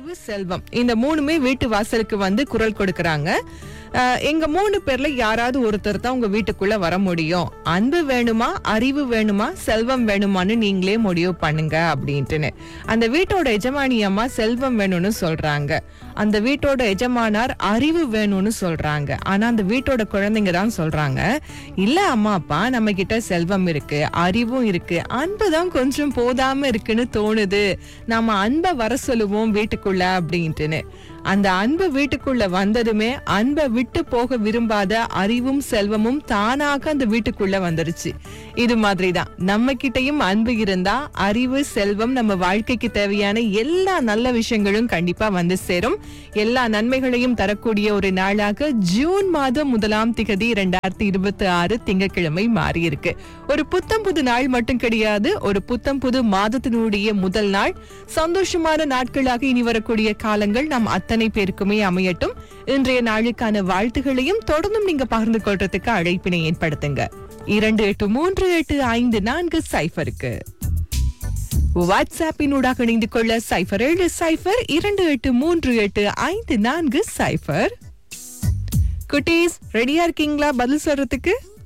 அறிவு செல்வம் இந்த மூணுமே வீட்டு வாசலுக்கு வந்து குரல் கொடுக்கறாங்க அஹ், எங்க மூணு பேர்ல யாராவது ஒருத்தர் தான் உங்க வீட்டுக்குள்ள வர முடியும் அன்பு வேணுமா அறிவு வேணுமா செல்வம் வேணுமான்னு நீங்களே முடிவு பண்ணுங்க அப்படின்ட்டுன்னு அந்த வீட்டோட எஜமானி அம்மா செல்வம் வேணும்னு சொல்றாங்க அந்த வீட்டோட எஜமானார் அறிவு வேணும்னு சொல்றாங்க ஆனா அந்த வீட்டோட குழந்தைங்க தான் சொல்றாங்க இல்ல அம்மா அப்பா நம்ம கிட்ட செல்வம் இருக்கு அறிவும் இருக்கு அன்பு தான் கொஞ்சம் போதாம இருக்குன்னு தோணுது நாம அன்பை வர சொல்லுவோம் வீட்டுக்குள்ள அப்படின்ட்டுன்னு அந்த அன்பு வீட்டுக்குள்ள வந்ததுமே அன்பை விட்டு போக விரும்பாத அறிவும் செல்வமும் தானாக அந்த வீட்டுக்குள்ள வந்துருச்சு இது மாதிரிதான் நம்ம கிட்டயும் அன்பு இருந்தா அறிவு செல்வம் நம்ம வாழ்க்கைக்கு தேவையான எல்லா நல்ல விஷயங்களும் கண்டிப்பா வந்து சேரும் எல்லா நன்மைகளையும் தரக்கூடிய ஒரு நாளாக ஜூன் மாதம் முதலாம் திகதி இரண்டாயிரத்தி இருபத்தி ஆறு திங்கட்கிழமை மாறி இருக்கு ஒரு புத்தம் புது நாள் மட்டும் கிடையாது ஒரு புத்தம் புது மாதத்தினுடைய முதல் நாள் சந்தோஷமான நாட்களாக இனி வரக்கூடிய காலங்கள் நாம் அத்தனை பேருக்குமே அமையட்டும் இன்றைய நாளுக்கான வாழ்த்துகளையும் தொடர்ந்தும் நீங்க பகிர்ந்து கொள்றதுக்கு அழைப்பினை ஏற்படுத்துங்க இரண்டு எட்டு மூன்று எட்டு ஐந்து நான்கு சைஃபருக்கு வாட்ஸ்அப்பினூடாக இணைந்து கொள்ள சைஃபர் ஏழு சைஃபர் இரண்டு எட்டு மூன்று எட்டு ஐந்து நான்கு சைஃபர் குட்டீஸ் ரெடியா இருக்கீங்களா பதில் சொல்றதுக்கு